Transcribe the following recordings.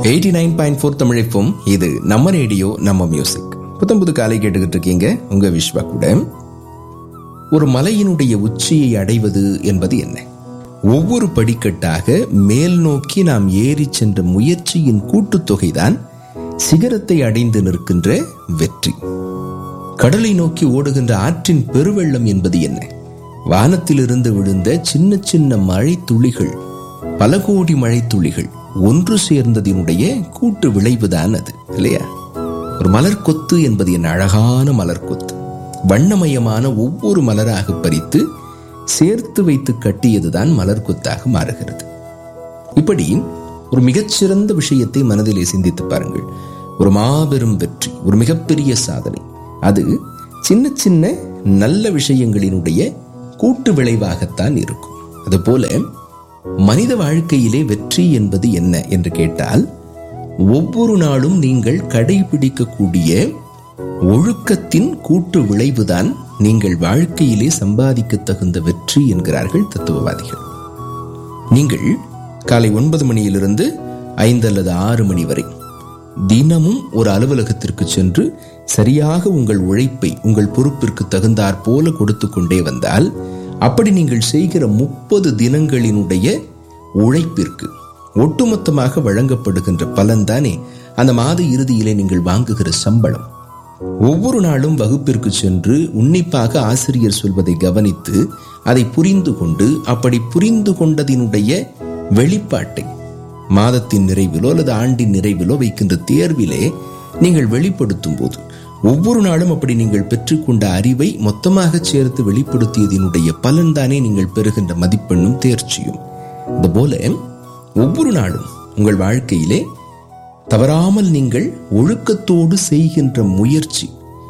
eighty nine point four தமிழைப்பும் இது நம்ம ரேடியோ நம்ம மியூசிக் புத்தம் புது காலை கேட்டுக்கிட்டு இருக்கீங்க உங்க விஸ்வா கூட ஒரு மலையினுடைய உச்சியை அடைவது என்பது என்ன ஒவ்வொரு படிக்கட்டாக மேல் நோக்கி நாம் ஏறி சென்ற முயற்சியின் கூட்டுத்தொகைதான் சிகரத்தை அடைந்து நிற்கின்ற வெற்றி கடலை நோக்கி ஓடுகின்ற ஆற்றின் பெருவெள்ளம் என்பது என்ன வானத்திலிருந்து விழுந்த சின்ன சின்ன மழை துளிகள் பல கோடி மழை துளிகள் ஒன்று சேர்ந்ததினுடைய கூட்டு விளைவுதான் அது இல்லையா ஒரு மலர் கொத்து என்பது என்ன அழகான மலர் கொத்து வண்ணமயமான ஒவ்வொரு மலராக பறித்து சேர்த்து வைத்து கட்டியதுதான் மலர் கொத்தாக மாறுகிறது இப்படி ஒரு மிகச்சிறந்த விஷயத்தை மனதிலே சிந்தித்து பாருங்கள் ஒரு மாபெரும் வெற்றி ஒரு மிகப்பெரிய சாதனை அது சின்ன சின்ன நல்ல விஷயங்களினுடைய கூட்டு விளைவாகத்தான் இருக்கும் அதுபோல மனித வாழ்க்கையிலே வெற்றி என்பது என்ன என்று கேட்டால் ஒவ்வொரு நாளும் நீங்கள் கடைபிடிக்கக்கூடிய ஒழுக்கத்தின் கூட்டு விளைவுதான் நீங்கள் வாழ்க்கையிலே சம்பாதிக்க தகுந்த வெற்றி என்கிறார்கள் தத்துவவாதிகள் நீங்கள் காலை ஒன்பது மணியிலிருந்து ஐந்து அல்லது ஆறு மணி வரை தினமும் ஒரு அலுவலகத்திற்கு சென்று சரியாக உங்கள் உழைப்பை உங்கள் பொறுப்பிற்கு தகுந்தாற் போல கொடுத்து கொண்டே வந்தால் அப்படி நீங்கள் செய்கிற முப்பது தினங்களினுடைய உழைப்பிற்கு ஒட்டுமொத்தமாக வழங்கப்படுகின்ற பலன்தானே அந்த மாத இறுதியிலே நீங்கள் வாங்குகிற சம்பளம் ஒவ்வொரு நாளும் வகுப்பிற்கு சென்று உன்னிப்பாக ஆசிரியர் சொல்வதை கவனித்து அதை புரிந்து கொண்டு அப்படி புரிந்து கொண்டதினுடைய வெளிப்பாட்டை மாதத்தின் நிறைவிலோ அல்லது ஆண்டின் நிறைவிலோ வைக்கின்ற தேர்விலே நீங்கள் வெளிப்படுத்தும் போது ஒவ்வொரு நாளும் அப்படி நீங்கள் பெற்றுக்கொண்ட அறிவை மொத்தமாக சேர்த்து வெளிப்படுத்தியதினுடைய பலன்தானே நீங்கள் பெறுகின்ற மதிப்பெண்ணும் தேர்ச்சியும் இதுபோல ஒவ்வொரு நாளும் உங்கள் வாழ்க்கையிலே தவறாமல் நீங்கள் ஒழுக்கத்தோடு செய்கின்ற முயற்சி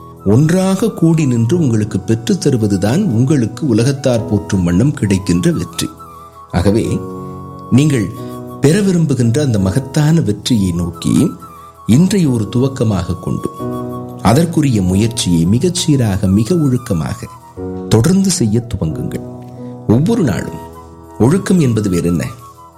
ஒன்றாக கூடி நின்று உங்களுக்கு பெற்றுத் தருவதுதான் உங்களுக்கு உலகத்தார் போற்றும் வண்ணம் கிடைக்கின்ற வெற்றி ஆகவே நீங்கள் பெற விரும்புகின்ற அந்த மகத்தான வெற்றியை நோக்கி இன்றைய ஒரு துவக்கமாக கொண்டு அதற்குரிய முயற்சியை மிகச் சீராக மிக ஒழுக்கமாக தொடர்ந்து செய்ய துவங்குங்கள் ஒவ்வொரு நாளும் ஒழுக்கம் என்பது வேற என்ன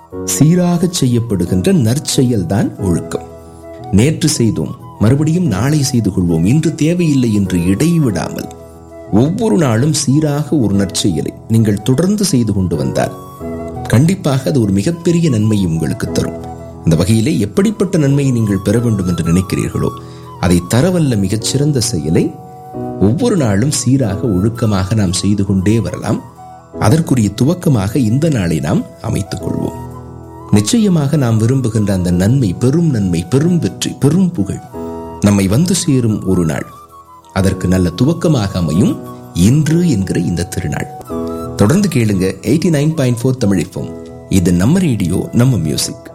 சீராக செய்யப்படுகின்ற நற்செயல் தான் ஒழுக்கம் நேற்று செய்தோம் மறுபடியும் நாளை செய்து கொள்வோம் இன்று தேவையில்லை என்று இடைவிடாமல் ஒவ்வொரு நாளும் சீராக ஒரு நற்செயலை நீங்கள் தொடர்ந்து செய்து கொண்டு வந்தால் கண்டிப்பாக அது ஒரு மிகப்பெரிய நன்மையை உங்களுக்கு தரும் அந்த வகையிலே எப்படிப்பட்ட நன்மையை நீங்கள் பெற வேண்டும் என்று நினைக்கிறீர்களோ அதை தரவல்ல மிகச்சிறந்த செயலை ஒவ்வொரு நாளும் சீராக ஒழுக்கமாக நாம் செய்து கொண்டே வரலாம் அதற்குரிய துவக்கமாக இந்த நாளை நாம் அமைத்துக் கொள்வோம் நிச்சயமாக நாம் விரும்புகின்ற அந்த நன்மை பெரும் நன்மை பெரும் வெற்றி பெரும் புகழ் நம்மை வந்து சேரும் ஒரு நாள் அதற்கு நல்ல துவக்கமாக அமையும் இன்று என்கிற இந்த திருநாள் தொடர்ந்து கேளுங்க எயிட்டி நைன் பாயிண்ட் ஃபோர் தமிழிப்போம் இது நம்ம ரேடியோ நம்ம மியூசிக்